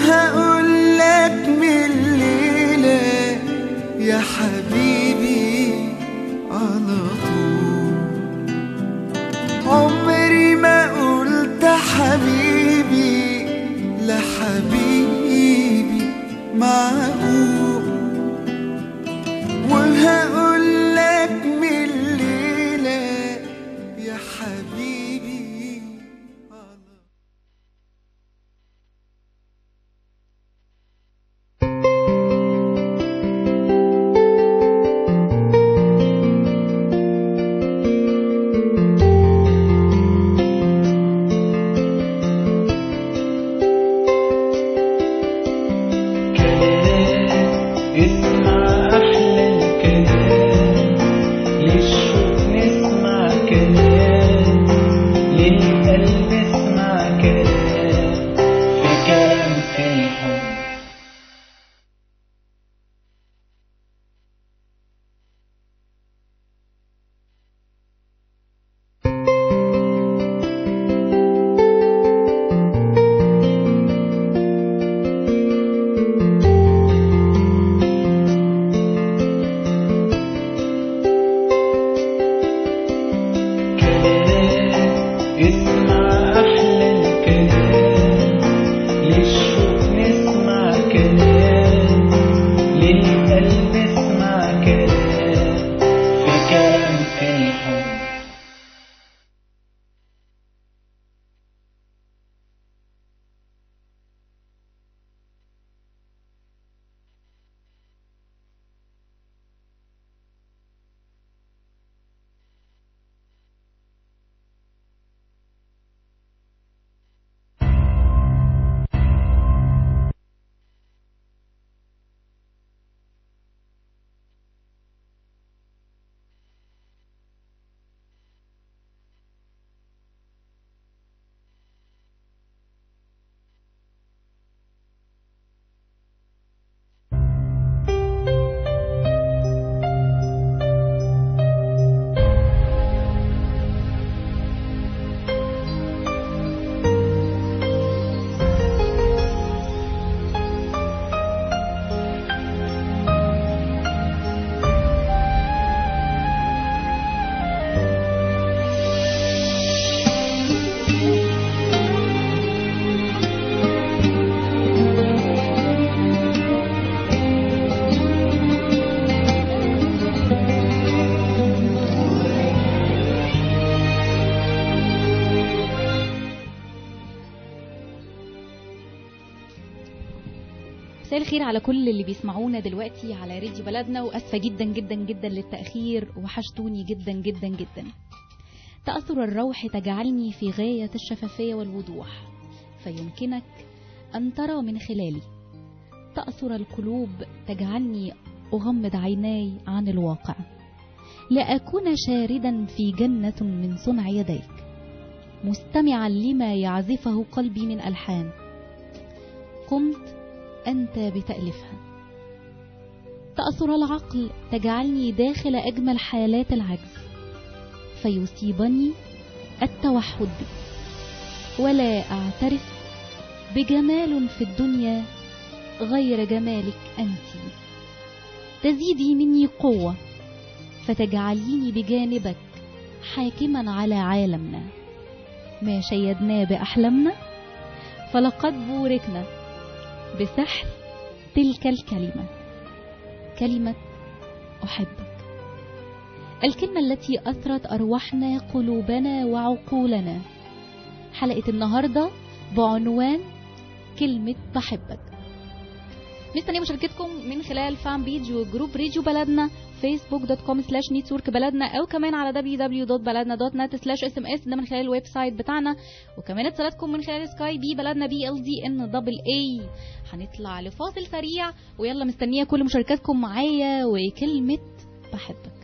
وهقول لك من الليلة يا حبيبي على طول عمري ما قلت حبيبي لا حبيبي معقول وهقول لك من الليلة يا حبيبي على اسمع أحلى الكلام للشوق نسمع كلام للقلب اسمع كلام في كلام في الحب اسمع أحلى الكلام للشوق نسمع كلام للقلب اسمع كلام في كلام في الحب مساء الخير على كل اللي بيسمعونا دلوقتي على راديو بلدنا واسفه جدا جدا جدا للتاخير وحشتوني جدا جدا جدا تاثر الروح تجعلني في غايه الشفافيه والوضوح فيمكنك ان ترى من خلالي تاثر القلوب تجعلني اغمض عيناي عن الواقع لاكون شاردا في جنه من صنع يديك مستمعا لما يعزفه قلبي من الحان قمت أنت بتأليفها تأثر العقل تجعلني داخل أجمل حالات العجز فيصيبني التوحد بك ولا أعترف بجمال في الدنيا غير جمالك أنت تزيدي مني قوة فتجعليني بجانبك حاكما على عالمنا ما شيدناه بأحلامنا فلقد بوركنا بسحر تلك الكلمة كلمة أحبك الكلمة التي أثرت أرواحنا قلوبنا وعقولنا حلقة النهاردة بعنوان كلمة بحبك مستنية مشاركتكم من خلال فان بيج وجروب راديو بلدنا فيسبوك دوت كوم سلاش نيتورك بلدنا او كمان على www.بلدنا.net سلاش اس ام اس ده من خلال الويب سايت بتاعنا وكمان اتصالاتكم من خلال سكاي بي بلدنا بي ال دي ان دبل اي هنطلع لفاصل سريع ويلا مستنيه كل مشاركاتكم معايا وكلمه بحبك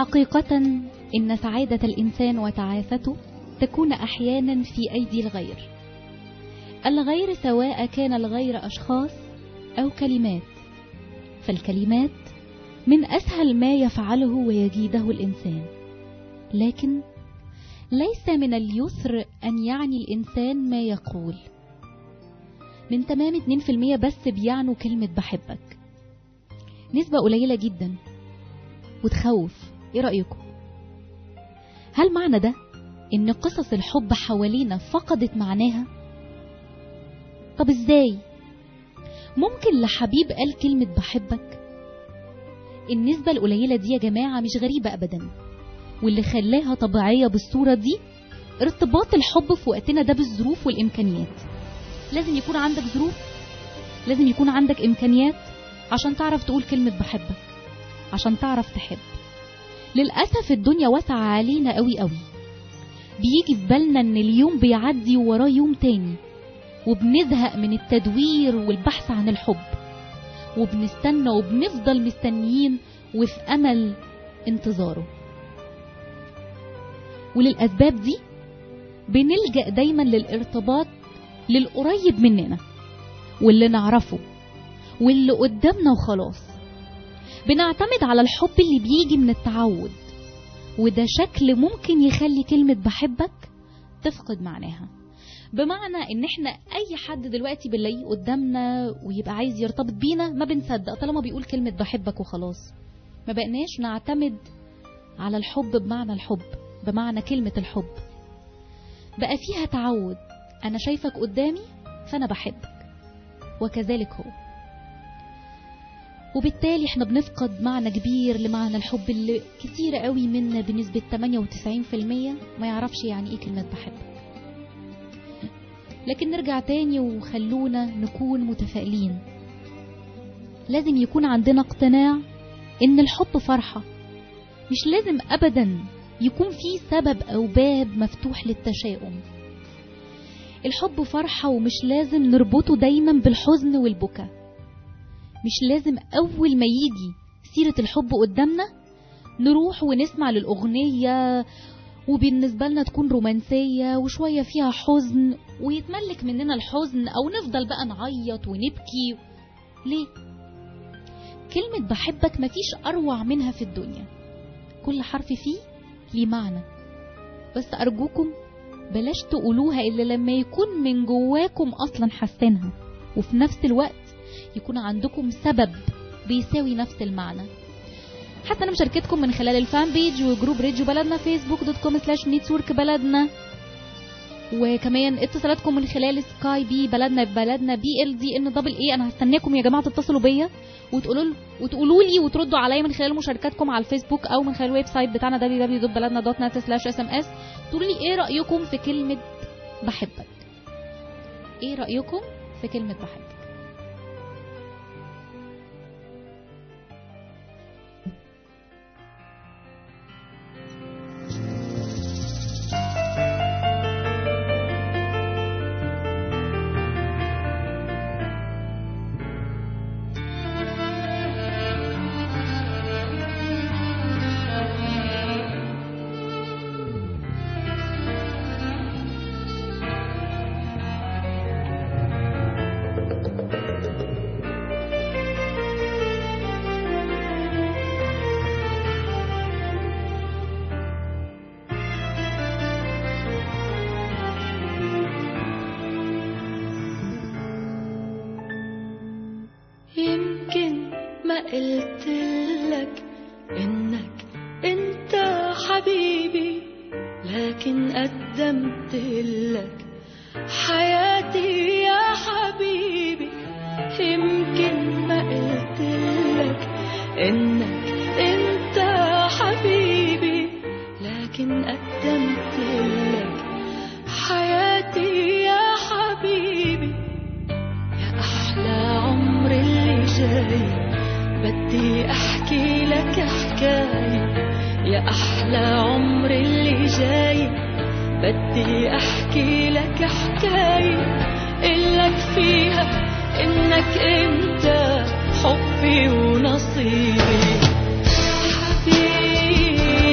حقيقة إن سعادة الإنسان وتعاسته تكون أحيانا في أيدي الغير الغير سواء كان الغير أشخاص أو كلمات فالكلمات من أسهل ما يفعله ويجيده الإنسان لكن ليس من اليسر أن يعني الإنسان ما يقول من تمام 2% بس بيعنوا كلمة بحبك نسبة قليلة جدا وتخوف ايه رأيكم هل معنى ده ان قصص الحب حوالينا فقدت معناها طب ازاي ممكن لحبيب قال كلمة بحبك النسبة القليلة دي يا جماعة مش غريبة أبدا واللي خلاها طبيعية بالصورة دي ارتباط الحب في وقتنا ده بالظروف والإمكانيات لازم يكون عندك ظروف لازم يكون عندك إمكانيات عشان تعرف تقول كلمة بحبك عشان تعرف تحب للأسف الدنيا واسعة علينا قوي قوي بيجي في بالنا ان اليوم بيعدي وراه يوم تاني وبنزهق من التدوير والبحث عن الحب وبنستنى وبنفضل مستنيين وفي أمل انتظاره وللأسباب دي بنلجأ دايما للارتباط للقريب مننا واللي نعرفه واللي قدامنا وخلاص بنعتمد على الحب اللي بيجي من التعود وده شكل ممكن يخلي كلمة بحبك تفقد معناها بمعنى ان احنا اي حد دلوقتي بنلاقيه قدامنا ويبقى عايز يرتبط بينا ما بنصدق طالما بيقول كلمة بحبك وخلاص ما بقناش نعتمد على الحب بمعنى الحب بمعنى كلمة الحب بقى فيها تعود انا شايفك قدامي فانا بحبك وكذلك هو وبالتالي احنا بنفقد معنى كبير لمعنى الحب اللي كتير قوي منا بنسبة 98% ما يعرفش يعني ايه كلمة بحبك لكن نرجع تاني وخلونا نكون متفائلين لازم يكون عندنا اقتناع ان الحب فرحة مش لازم ابدا يكون في سبب او باب مفتوح للتشاؤم الحب فرحة ومش لازم نربطه دايما بالحزن والبكا مش لازم أول ما يجي سيرة الحب قدامنا نروح ونسمع للأغنية وبالنسبة لنا تكون رومانسية وشوية فيها حزن ويتملك مننا الحزن أو نفضل بقى نعيط ونبكي ليه؟ كلمة بحبك مفيش أروع منها في الدنيا كل حرف فيه ليه معنى بس أرجوكم بلاش تقولوها إلا لما يكون من جواكم أصلا حاسينها وفي نفس الوقت يكون عندكم سبب بيساوي نفس المعنى حتى انا مشاركتكم من خلال الفان بيج وجروب راديو بلدنا فيسبوك دوت كوم سلاش نيتورك بلدنا وكمان اتصالاتكم من خلال سكاي بي بلدنا بلدنا بي ال دي ان دبل اي انا هستناكم يا جماعه تتصلوا بيا وتقولوا وتقولوا لي وتردوا عليا من خلال مشاركاتكم على الفيسبوك او من خلال الويب سايت بتاعنا www.baladna.net/sms تقولوا لي ايه رايكم في كلمه بحبك ايه رايكم في كلمه بحبك يمكن ما قلت لك انك انت حبيبي لكن قدمت لك حياتي يا حبيبي يمكن ما قلت لك انك انت حبيبي لكن قدمت لك حياتي يا حبيبي يا أحلى عمر اللي جاي بدي أحكي لك حكاية يا أحلى عمر اللي جاي بدي أحكي لك حكاية إلك فيها إنك أنت حبي ونصيبي حبيبي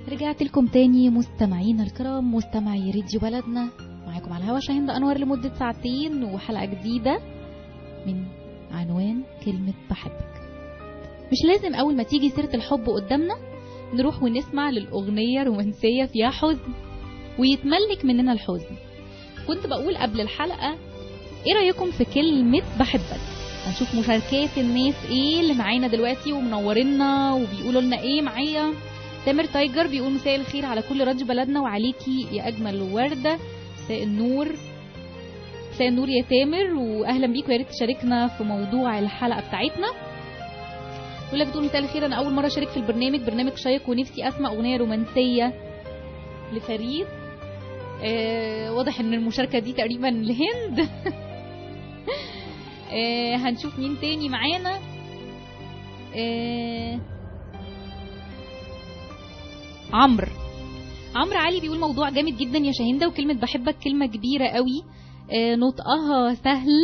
رجعت لكم تاني مستمعينا الكرام مستمعي راديو بلدنا معاكم على الهوا شاهين انوار لمده ساعتين وحلقه جديده من عنوان كلمه بحبك مش لازم اول ما تيجي سيره الحب قدامنا نروح ونسمع للاغنيه رومانسيه فيها حزن ويتملك مننا الحزن كنت بقول قبل الحلقه ايه رايكم في كلمه بحبك هنشوف مشاركات الناس ايه اللي معانا دلوقتي ومنورينا وبيقولوا لنا ايه معايا تامر تايجر بيقول مساء الخير على كل راديو بلدنا وعليكي يا اجمل ورده مساء النور مساء النور يا تامر واهلا بيك ويا ريت تشاركنا في موضوع الحلقه بتاعتنا ولا بتقول مساء الخير انا اول مره اشارك في البرنامج برنامج شيق ونفسي اسمع اغنيه رومانسيه لفريد آه واضح ان المشاركه دي تقريبا لهند آه هنشوف مين تاني معانا آه عمرو عمرو علي بيقول موضوع جامد جدا يا شاهندة وكلمة بحبك كلمة كبيرة قوي آه نطقها سهل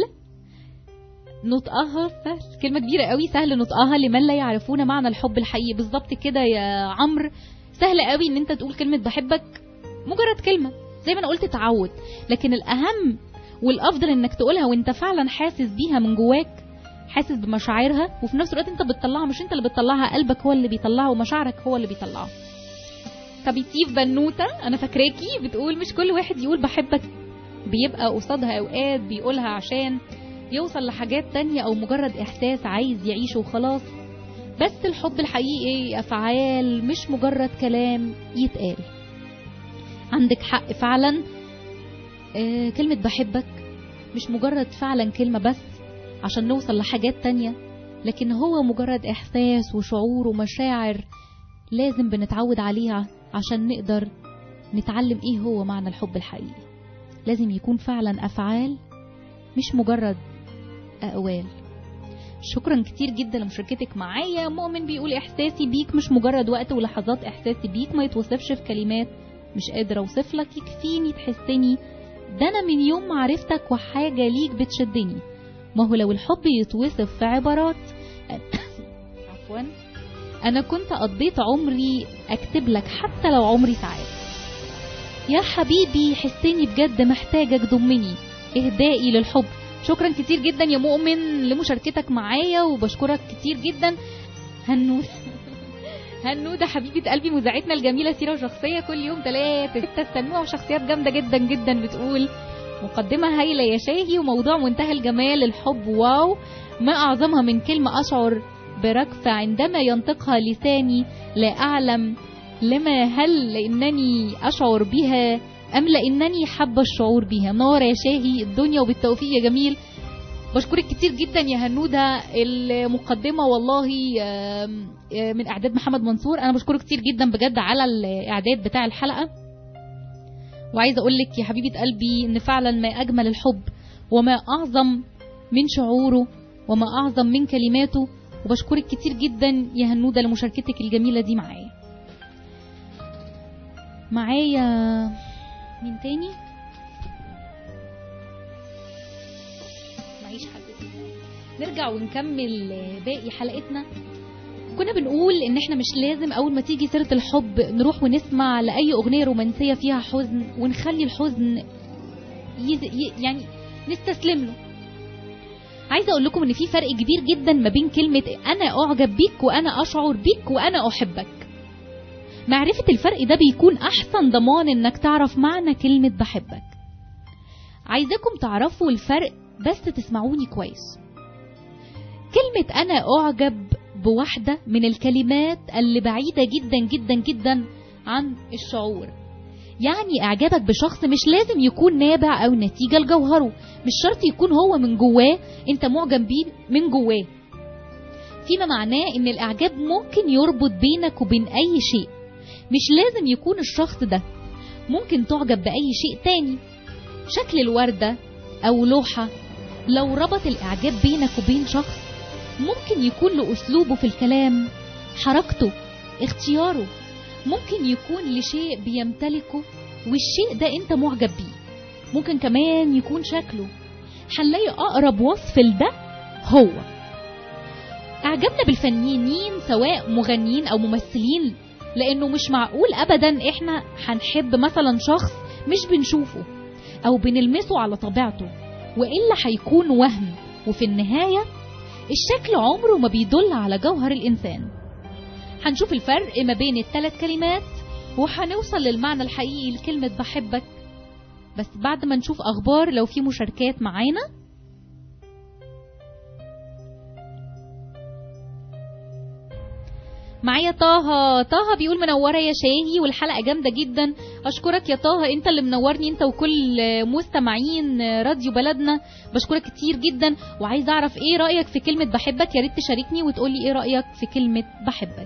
نطقها سهل كلمة كبيرة قوي سهل نطقها لمن لا يعرفون معنى الحب الحقيقي بالظبط كده يا عمرو سهل قوي ان انت تقول كلمة بحبك مجرد كلمة زي ما انا قلت تعود لكن الاهم والافضل انك تقولها وانت فعلا حاسس بيها من جواك حاسس بمشاعرها وفي نفس الوقت انت بتطلعها مش انت اللي بتطلعها قلبك هو اللي بيطلعها ومشاعرك هو اللي بيطلعها كبيتيف بنوتة انا فاكراكي بتقول مش كل واحد يقول بحبك بيبقى قصادها اوقات بيقولها عشان يوصل لحاجات تانية او مجرد احساس عايز يعيشه وخلاص بس الحب الحقيقي افعال مش مجرد كلام يتقال عندك حق فعلا آه كلمة بحبك مش مجرد فعلا كلمة بس عشان نوصل لحاجات تانية لكن هو مجرد احساس وشعور ومشاعر لازم بنتعود عليها عشان نقدر نتعلم ايه هو معنى الحب الحقيقي لازم يكون فعلا افعال مش مجرد اقوال شكرا كتير جدا لمشاركتك معايا مؤمن بيقول احساسي بيك مش مجرد وقت ولحظات احساسي بيك ما يتوصفش في كلمات مش قادرة اوصف لك يكفيني تحسني ده انا من يوم ما عرفتك وحاجة ليك بتشدني ما هو لو الحب يتوصف في عبارات عفوا انا كنت قضيت عمري اكتب لك حتى لو عمري ساعات يا حبيبي حسني بجد محتاجك ضمني اهدائي للحب شكرا كتير جدا يا مؤمن لمشاركتك معايا وبشكرك كتير جدا هنود هنودة حبيبة قلبي مذاعتنا الجميلة سيرة وشخصية كل يوم تلاتة ستة استنوها وشخصيات جامدة جدا جدا بتقول مقدمة هايلة يا شاهي وموضوع منتهى الجمال الحب واو ما أعظمها من كلمة أشعر بركفة عندما ينطقها لساني لا أعلم لما هل لأنني أشعر بها أم لأنني حابة الشعور بها منور يا شاهي الدنيا وبالتوفيق يا جميل بشكرك كتير جدا يا هنودة المقدمة والله آم، آم، من إعداد محمد منصور أنا بشكرك كتير جدا بجد على الإعداد بتاع الحلقة وعايزة أقول لك يا حبيبة قلبي إن فعلا ما أجمل الحب وما أعظم من شعوره وما أعظم من كلماته وبشكرك كتير جدا يا هنودة لمشاركتك الجميلة دي معايا معايا مين تاني معيش حد تاني. نرجع ونكمل باقي حلقتنا كنا بنقول ان احنا مش لازم اول ما تيجي سيرة الحب نروح ونسمع لأي اغنية رومانسية فيها حزن ونخلي الحزن يز... ي... يعني نستسلم له عايزه اقول لكم ان في فرق كبير جدا ما بين كلمه انا اعجب بيك وانا اشعر بيك وانا احبك معرفه الفرق ده بيكون احسن ضمان انك تعرف معنى كلمه بحبك عايزاكم تعرفوا الفرق بس تسمعوني كويس كلمه انا اعجب بواحده من الكلمات اللي بعيده جدا جدا جدا عن الشعور يعني اعجابك بشخص مش لازم يكون نابع او نتيجه لجوهره مش شرط يكون هو من جواه انت معجب بيه من جواه فيما معناه ان الاعجاب ممكن يربط بينك وبين اي شيء مش لازم يكون الشخص ده ممكن تعجب باي شيء تاني شكل الوردة او لوحة لو ربط الاعجاب بينك وبين شخص ممكن يكون له اسلوبه في الكلام حركته اختياره ممكن يكون لشيء بيمتلكه والشيء ده انت معجب بيه ممكن كمان يكون شكله هنلاقي اقرب وصف لده هو اعجبنا بالفنانين سواء مغنيين او ممثلين لانه مش معقول ابدا احنا هنحب مثلا شخص مش بنشوفه او بنلمسه على طبيعته والا هيكون وهم وفي النهايه الشكل عمره ما بيدل على جوهر الانسان هنشوف الفرق ما بين الثلاث كلمات وهنوصل للمعنى الحقيقي لكلمه بحبك بس بعد ما نشوف اخبار لو في مشاركات معانا معايا طه طه بيقول منوره يا شاهي والحلقه جامده جدا اشكرك يا طه انت اللي منورني انت وكل مستمعين راديو بلدنا بشكرك كتير جدا وعايز اعرف ايه رايك في كلمه بحبك يا ريت تشاركني وتقولي ايه رايك في كلمه بحبك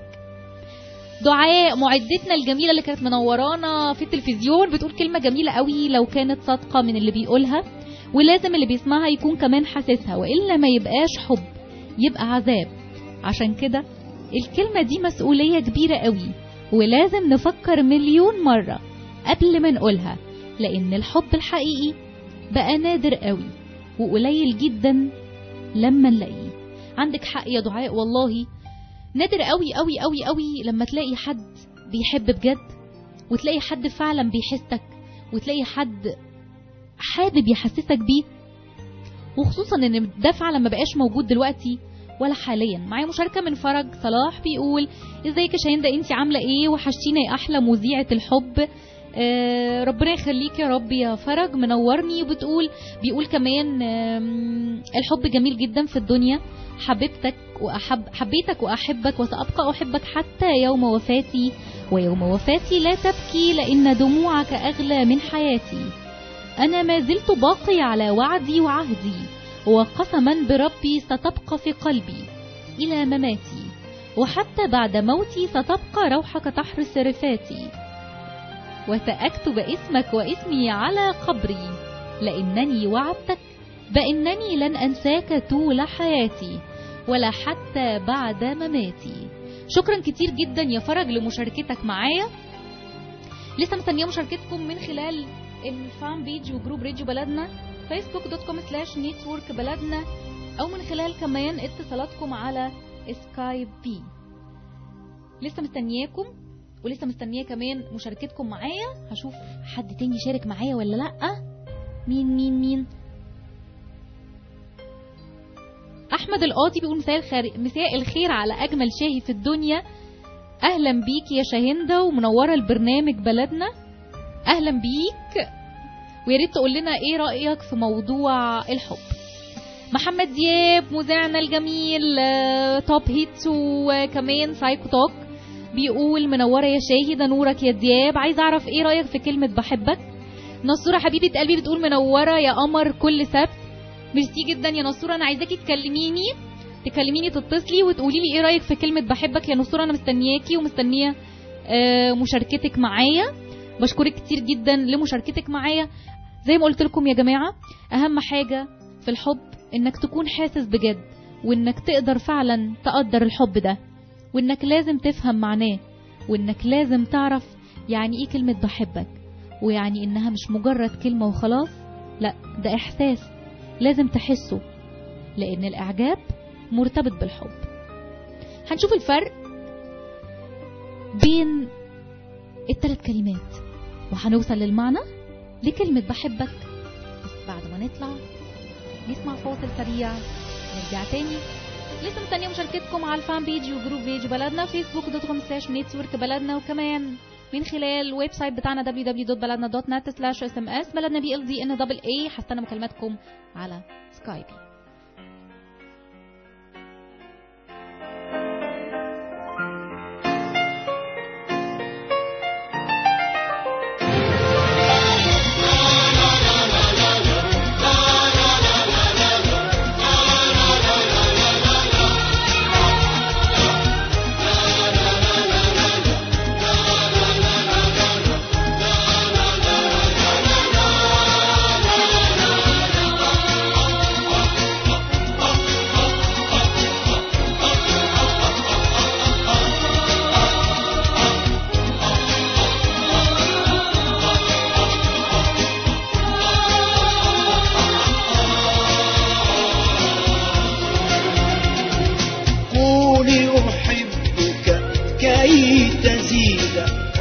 دعاء معدتنا الجميله اللي كانت منورانا في التلفزيون بتقول كلمه جميله قوي لو كانت صادقه من اللي بيقولها ولازم اللي بيسمعها يكون كمان حاسسها والا ما يبقاش حب يبقى عذاب عشان كده الكلمة دي مسؤولية كبيرة قوي ولازم نفكر مليون مرة قبل ما نقولها لأن الحب الحقيقي بقى نادر قوي وقليل جدا لما نلاقيه عندك حق يا دعاء والله نادر قوي قوي قوي قوي لما تلاقي حد بيحب بجد وتلاقي حد فعلا بيحسك وتلاقي حد حابب يحسسك بيه وخصوصا ان ده فعلا ما بقاش موجود دلوقتي ولا حاليا معايا مشاركة من فرج صلاح بيقول ازيك يا شاهين ده انت عاملة ايه وحشتينا يا احلى مذيعة الحب آه ربنا يخليك يا رب يا فرج منورني وبتقول بيقول كمان آم، الحب جميل جدا في الدنيا حبيبتك وأحب حبيتك وأحبك وسأبقى أحبك حتى يوم وفاتي ويوم وفاتي لا تبكي لأن دموعك أغلى من حياتي أنا ما زلت باقي على وعدي وعهدي وقسما بربي ستبقى في قلبي إلى مماتي وحتى بعد موتي ستبقى روحك تحرس رفاتي وسأكتب اسمك واسمي على قبري لأنني وعدتك بأنني لن أنساك طول حياتي ولا حتى بعد مماتي شكرا كتير جدا يا فرج لمشاركتك معايا لسه مستنيه مشاركتكم من خلال الفان بيج وجروب راديو بلدنا فيسبوك دوت كوم سلاش نيتورك بلدنا او من خلال كمان اتصالاتكم على سكايب بي لسه مستنياكم ولسه مستنيه كمان مشاركتكم معايا هشوف حد تاني يشارك معايا ولا لا مين مين مين احمد القاضي بيقول مساء الخير مساء الخير على اجمل شاهي في الدنيا اهلا بيك يا شاهنده ومنوره البرنامج بلدنا اهلا بيك ويا ريت تقول لنا ايه رايك في موضوع الحب محمد دياب مذيعنا الجميل آه، توب هيتس وكمان سايكو توك بيقول منوره يا شاهي ده نورك يا دياب عايز اعرف ايه رايك في كلمه بحبك نصوره حبيبه قلبي بتقول منوره يا قمر كل سبت ميرسي جدا يا نصوره انا عايزاكي تكلميني تكلميني تتصلي وتقولي لي ايه رايك في كلمه بحبك يا نصوره انا مستنياكي ومستنيه آه، مشاركتك معايا بشكرك كتير جدا لمشاركتك معايا زي ما قلت لكم يا جماعه اهم حاجه في الحب انك تكون حاسس بجد وانك تقدر فعلا تقدر الحب ده وانك لازم تفهم معناه وانك لازم تعرف يعني ايه كلمه بحبك ويعني انها مش مجرد كلمه وخلاص لا ده احساس لازم تحسه لان الاعجاب مرتبط بالحب هنشوف الفرق بين الثلاث كلمات وهنوصل للمعنى لكلمة بحبك بس بعد ما نطلع نسمع فاصل سريع نرجع تاني لسه مستنيه مشاركتكم على الفان بيج وجروب بيج بلدنا فيسبوك دوت كوم سلاش نتورك بلدنا وكمان من خلال الويب سايت بتاعنا www.baladna.net سلاش اس ام اس بلدنا بي ال دي ان دبل اي هستنى مكالماتكم على سكايبي لا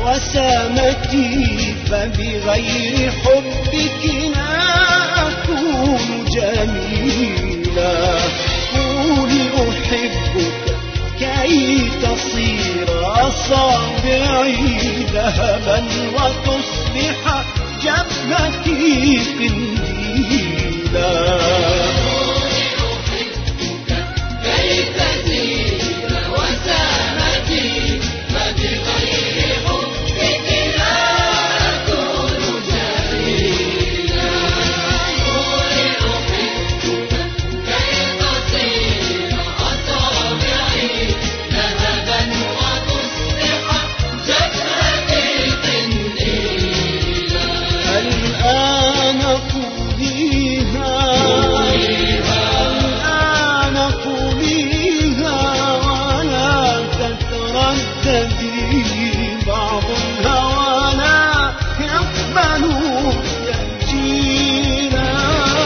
وسامتي فبغير حبك لا أكون جميلا قولي أحبك كي تصير أصابعي ذهبا وتصبح جبهتي قنديلا الآن قوليها الآن قوليها ولا تترددي بعض الهوى لا يقبل تأجيلا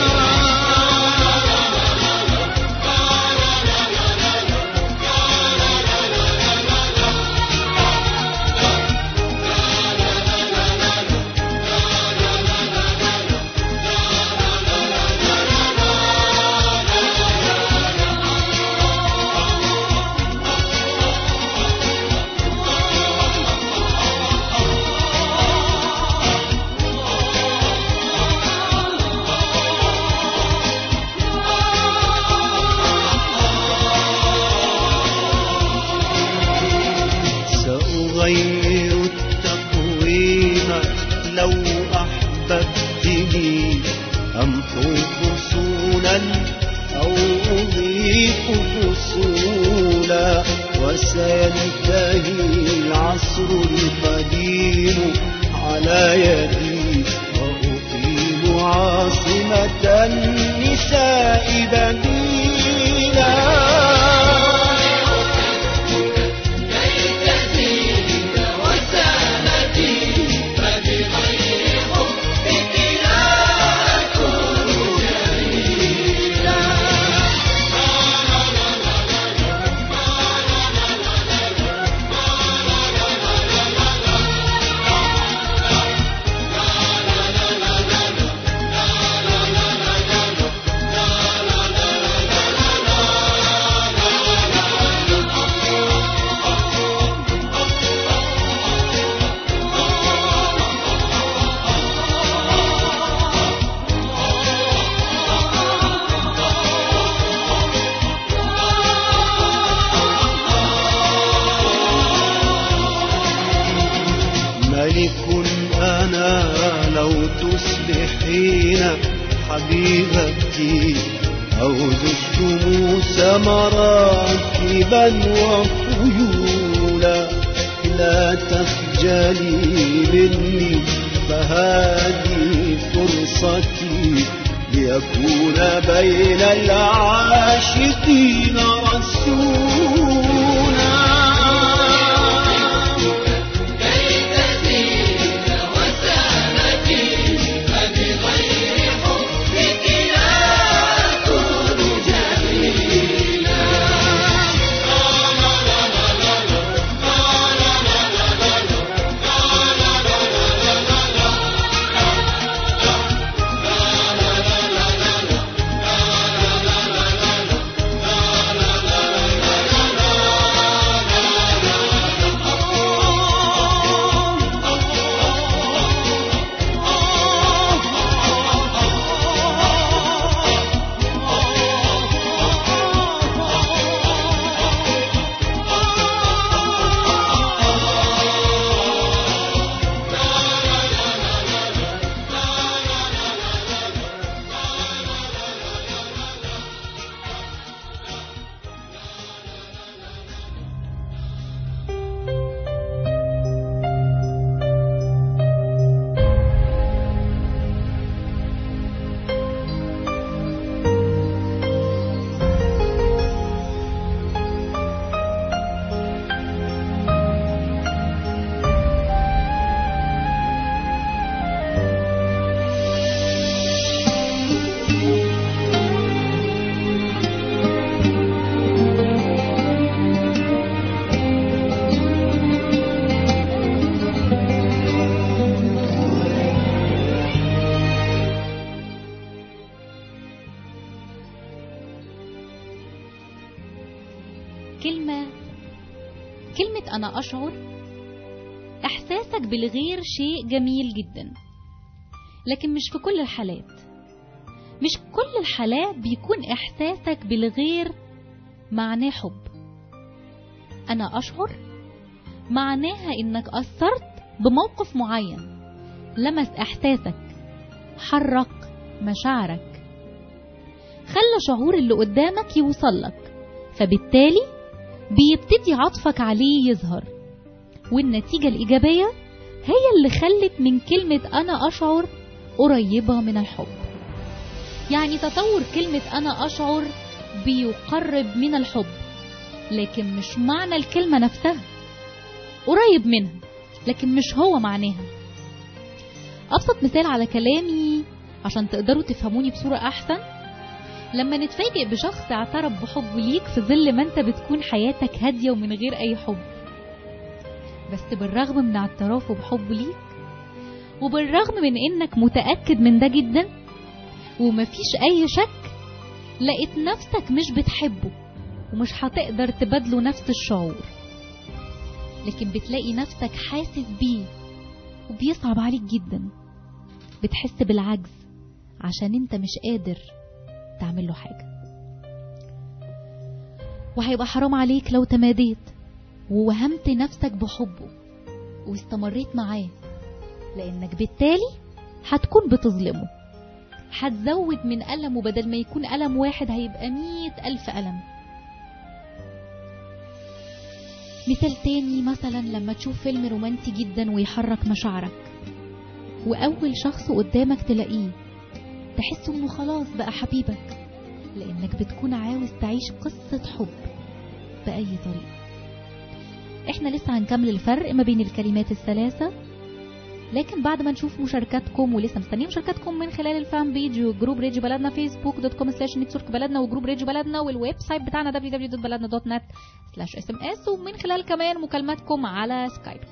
سأغير التقويم لو أحببتني أمحو فصولا أو أضيف فصولا وسينتهي العصر القديم على يدي وأقيم عاصمة النساء بديلا ملك أنا لو تصبحين حبيبتي أو زدتم مراكبا وخيولا لا تخجلي مني فهذه فرصتي ليكون بين العاشقين رسولا كلمة كلمة أنا أشعر إحساسك بالغير شيء جميل جدا لكن مش في كل الحالات مش كل الحالات بيكون إحساسك بالغير معناه حب أنا أشعر معناها إنك أثرت بموقف معين لمس إحساسك حرك مشاعرك خلى شعور اللي قدامك يوصلك فبالتالي بيبتدي عطفك عليه يظهر والنتيجة الإيجابية هي اللي خلت من كلمة أنا أشعر قريبة من الحب يعني تطور كلمة أنا أشعر بيقرب من الحب لكن مش معنى الكلمة نفسها قريب منها لكن مش هو معناها أبسط مثال على كلامي عشان تقدروا تفهموني بصورة أحسن لما نتفاجئ بشخص اعترف بحبه ليك في ظل ما انت بتكون حياتك هادية ومن غير أي حب بس بالرغم من اعترافه بحبه ليك وبالرغم من انك متأكد من ده جدا ومفيش أي شك لقيت نفسك مش بتحبه ومش هتقدر تبادله نفس الشعور لكن بتلاقي نفسك حاسس بيه وبيصعب عليك جدا بتحس بالعجز عشان انت مش قادر تعمل له حاجة وهيبقى حرام عليك لو تماديت ووهمت نفسك بحبه واستمريت معاه لانك بالتالي هتكون بتظلمه هتزود من ألمه بدل ما يكون ألم واحد هيبقى مية ألف ألم مثال تاني مثلا لما تشوف فيلم رومانسي جدا ويحرك مشاعرك وأول شخص قدامك تلاقيه تحس انه خلاص بقى حبيبك لانك بتكون عاوز تعيش قصة حب بأي طريقة احنا لسه هنكمل الفرق ما بين الكلمات الثلاثة لكن بعد ما نشوف مشاركاتكم ولسه مستنيين مشاركاتكم من خلال الفان بيج وجروب ريديو بلدنا فيسبوك دوت كوم سلاش نتورك بلدنا وجروب ريديو بلدنا والويب سايت بتاعنا www.baladna.net سلاش اس ام اس ومن خلال كمان مكالماتكم على سكايب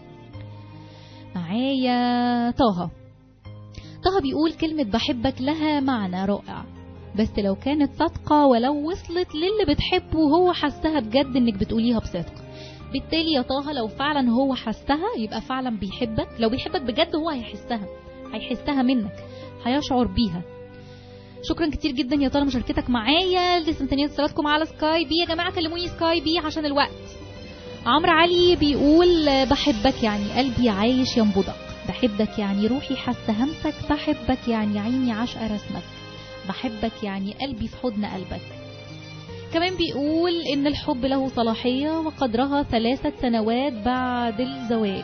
معايا طه طه بيقول كلمة بحبك لها معنى رائع بس لو كانت صادقة ولو وصلت للي بتحبه وهو حسها بجد انك بتقوليها بصدق بالتالي يا طه لو فعلا هو حسها يبقى فعلا بيحبك لو بيحبك بجد هو هيحسها هيحسها منك هيشعر بيها شكرا كتير جدا يا طه مشاركتك معايا لسه مستنيه اتصالاتكم على سكاي بي يا جماعه كلموني سكاي بي عشان الوقت عمرو علي بيقول بحبك يعني قلبي عايش ينبضك بحبك يعني روحي حاسه همسك بحبك يعني عيني عاشقه رسمك بحبك يعني قلبي في حضن قلبك كمان بيقول ان الحب له صلاحية وقدرها ثلاثة سنوات بعد الزواج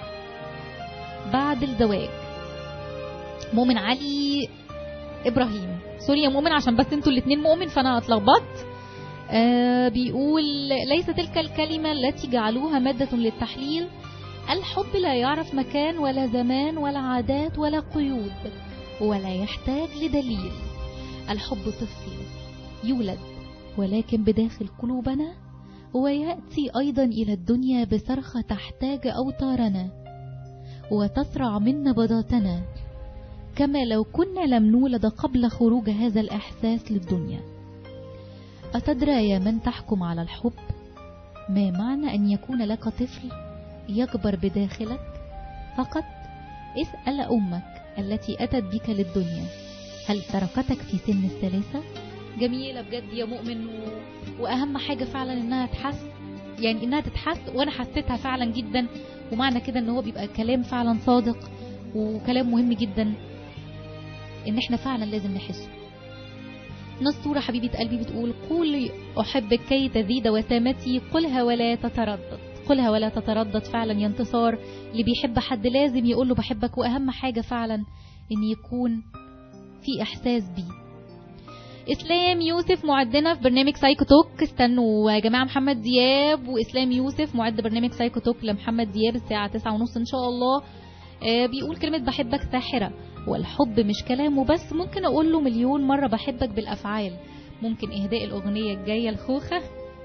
بعد الزواج مؤمن علي ابراهيم سوري يا مؤمن عشان بس انتوا الاتنين مؤمن فانا اتلخبطت آه بيقول ليس تلك الكلمة التي جعلوها مادة للتحليل الحب لا يعرف مكان ولا زمان ولا عادات ولا قيود ولا يحتاج لدليل الحب طفل يولد ولكن بداخل قلوبنا ويأتي أيضا إلى الدنيا بصرخة تحتاج أوتارنا وتسرع من نبضاتنا كما لو كنا لم نولد قبل خروج هذا الإحساس للدنيا أتدرى يا من تحكم على الحب ما معنى أن يكون لك طفل يكبر بداخلك فقط اسأل أمك التي أتت بك للدنيا هل تركتك في سن الثلاثة؟ جميلة بجد يا مؤمن و... وأهم حاجة فعلا إنها تحس يعني إنها تتحس وأنا حسيتها فعلا جدا ومعنى كده إن هو بيبقى كلام فعلا صادق وكلام مهم جدا إن إحنا فعلا لازم نحسه نصورة حبيبة قلبي بتقول قولي أحبك كي تزيد وسامتي قلها ولا تتردد قلها ولا تتردد فعلا يا انتصار اللي بيحب حد لازم يقول له بحبك وأهم حاجة فعلا إن يكون في إحساس بيه اسلام يوسف معدنا في برنامج سايكو توك استنوا يا جماعه محمد دياب واسلام يوسف معد برنامج سايكو توك لمحمد دياب الساعه 9 ونص ان شاء الله آه بيقول كلمه بحبك ساحره والحب مش كلام وبس ممكن اقول له مليون مره بحبك بالافعال ممكن اهداء الاغنيه الجايه الخوخه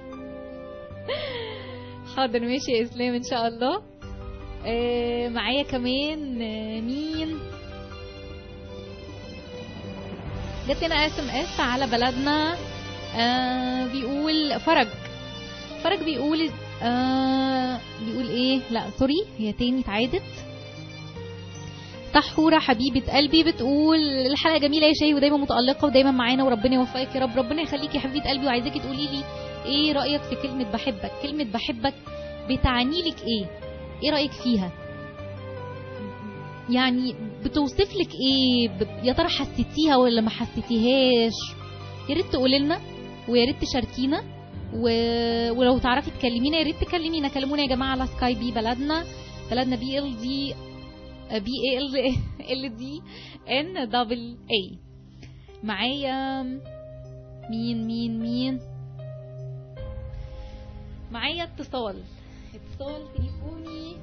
حاضر ماشي يا اسلام ان شاء الله آه معايا كمان آه مين جات لنا اس ام اس على بلدنا آه بيقول فرج فرج بيقول آه بيقول ايه لا سوري هي تاني اتعادت سحورة حبيبة قلبي بتقول الحلقة جميلة يا شاي ودايما متألقة ودايما معانا وربنا يوفقك يا رب ربنا يخليكي يا حبيبة قلبي وعايزاكي تقولي لي ايه رأيك في كلمة بحبك كلمة بحبك بتعني لك ايه ايه رأيك فيها يعني بتوصف لك ايه ب- يا ترى حسيتيها ولا ما حسيتيهاش يا ريت تقولي لنا ويا ريت تشاركينا و... ولو تعرفي تكلمينا يا ريت تكلمينا كلمونا يا جماعه على سكاي بي بلدنا بلدنا بي ال دي بي ال ال دي ان دبل اي معايا مين مين مين معايا اتصال اتصال تليفوني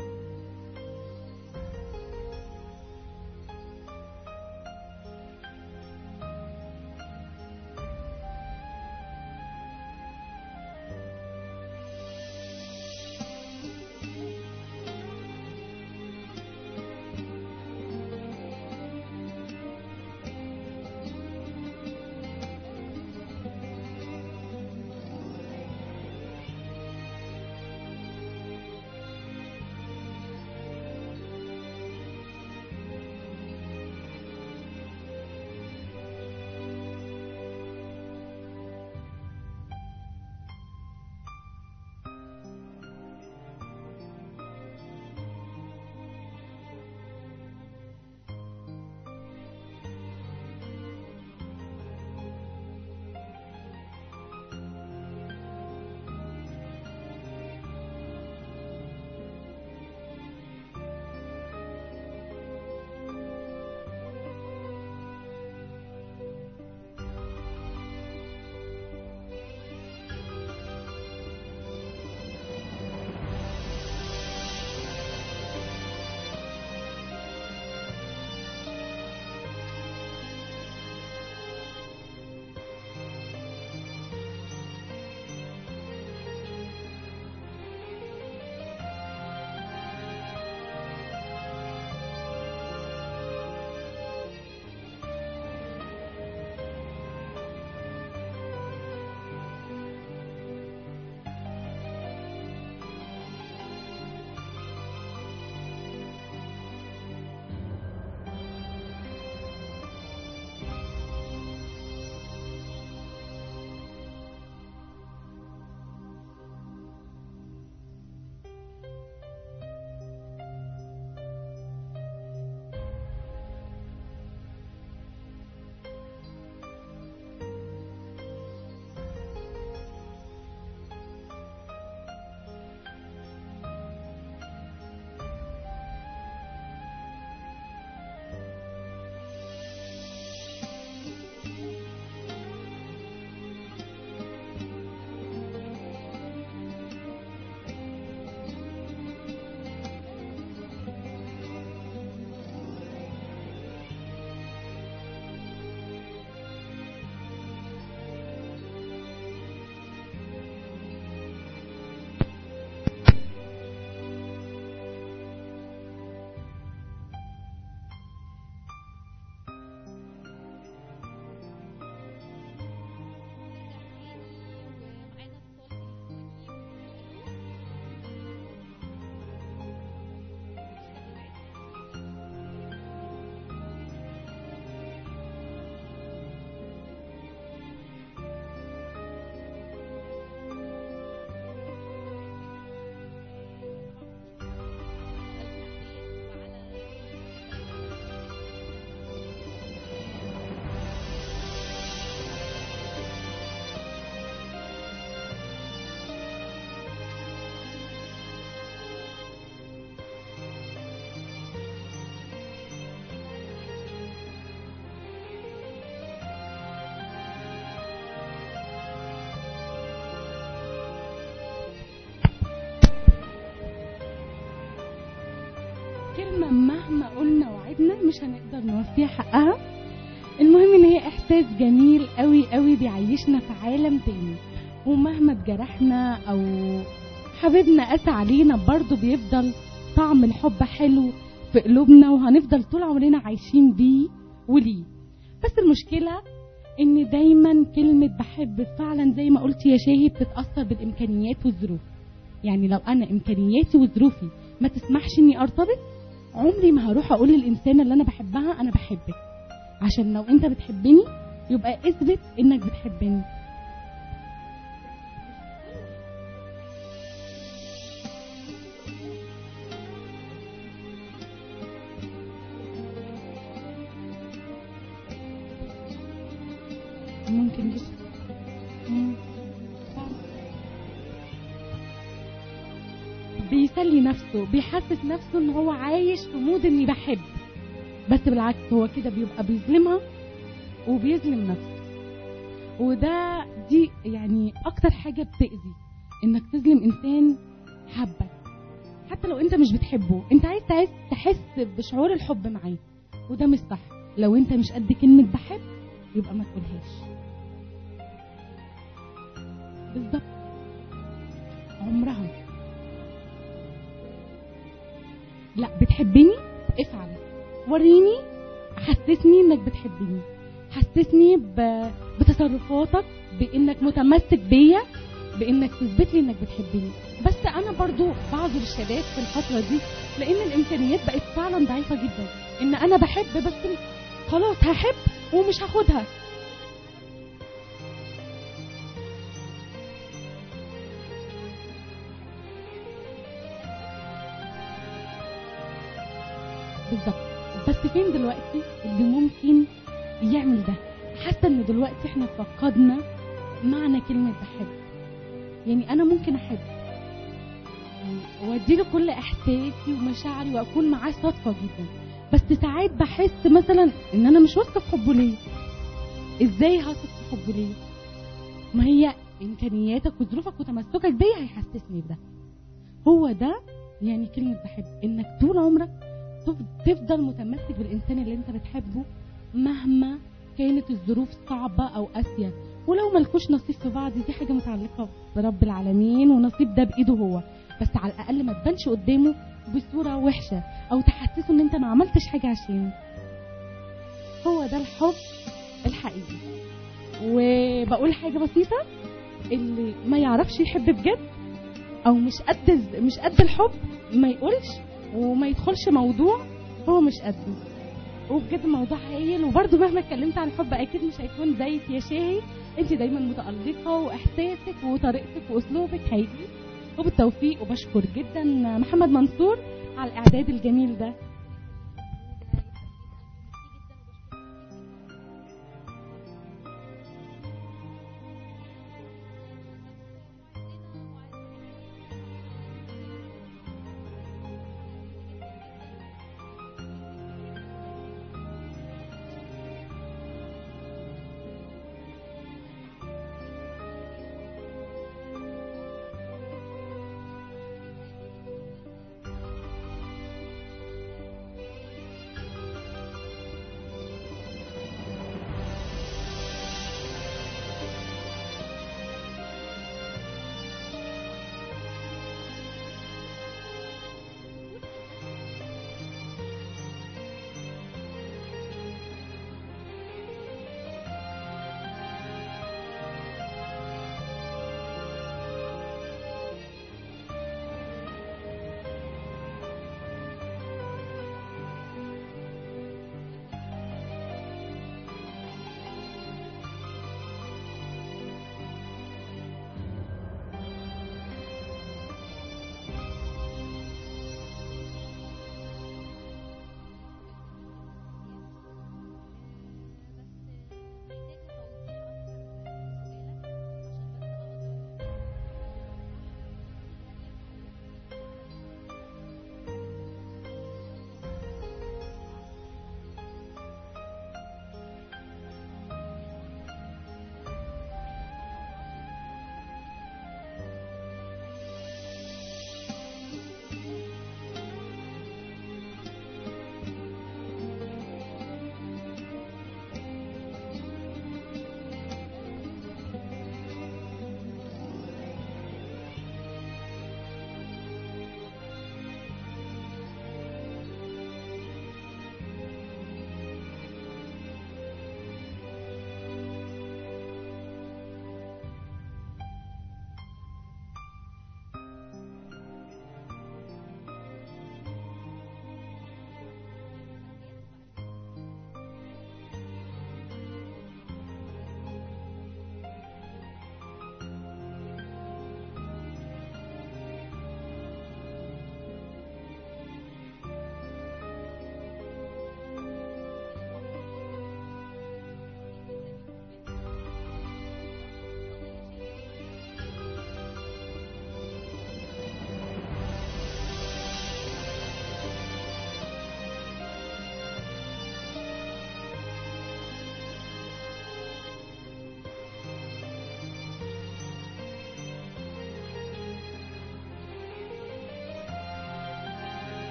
كلمة مهما قلنا وعدنا مش هنقدر نوفيها حقها المهم ان هي احساس جميل قوي قوي بيعيشنا في عالم تاني ومهما اتجرحنا او حبيبنا قسى علينا برضه بيفضل طعم الحب حلو في قلوبنا وهنفضل طول عمرنا عايشين بيه وليه بس المشكلة ان دايما كلمة بحب فعلا زي ما قلت يا شاهي بتتأثر بالامكانيات والظروف يعني لو انا امكانياتي وظروفي ما تسمحش اني ارتبط عمري ما هروح اقول للانسانة اللي انا بحبها انا بحبك عشان لو انت بتحبني يبقى اثبت انك بتحبني ممكن جدا مم. بيسلي نفسه بيحسس نفسه ان هو عايش في مود اني بحب بس بالعكس هو كده بيبقى بيظلمها وبيظلم نفسه وده دي يعني اكتر حاجه بتاذي انك تظلم انسان حبك حتى لو انت مش بتحبه انت عايز عايز تحس بشعور الحب معاه وده مش صح لو انت مش قد كلمه بحب يبقى ما تقولهاش بالظبط عمرها لا بتحبني افعل وريني حسسني انك بتحبني حسسني ب... بتصرفاتك بانك متمسك بيا بانك تثبت لي انك بتحبني بس انا برضو بعذر الشباب في الفتره دي لان الامكانيات بقت فعلا ضعيفه جدا ان انا بحب بس خلاص هحب ومش هاخدها بالظبط بس فين دلوقتي اللي ممكن يعمل ده حاسه ان دلوقتي احنا فقدنا معنى كلمه بحب يعني انا ممكن احب واديله كل احساسي ومشاعري واكون معاه صادقه جدا بس ساعات بحس مثلا ان انا مش واثقه في حبه ليا ازاي هثق في حبه ليا ما هي امكانياتك وظروفك وتمسكك بيا هيحسسني بده هو ده يعني كلمه بحب انك طول عمرك تف- تفضل متمسك بالانسان اللي انت بتحبه مهما كانت الظروف صعبه او قاسيه ولو ملكوش نصيب في بعض دي حاجه متعلقه برب العالمين ونصيب ده بايده هو بس على الاقل ما تبانش قدامه بصوره وحشه او تحسسه ان انت ما عملتش حاجه عشانه هو ده الحب الحقيقي وبقول حاجه بسيطه اللي ما يعرفش يحب بجد او مش قد الز- مش قد الحب ما يقولش وما يدخلش موضوع هو مش قده وبجد الموضوع هايل وبرده مهما اتكلمت عن الحب اكيد مش هيكون زيك يا شاهي انت دايما متالقه واحساسك وطريقتك واسلوبك هيجي وبالتوفيق وبشكر جدا محمد منصور على الاعداد الجميل ده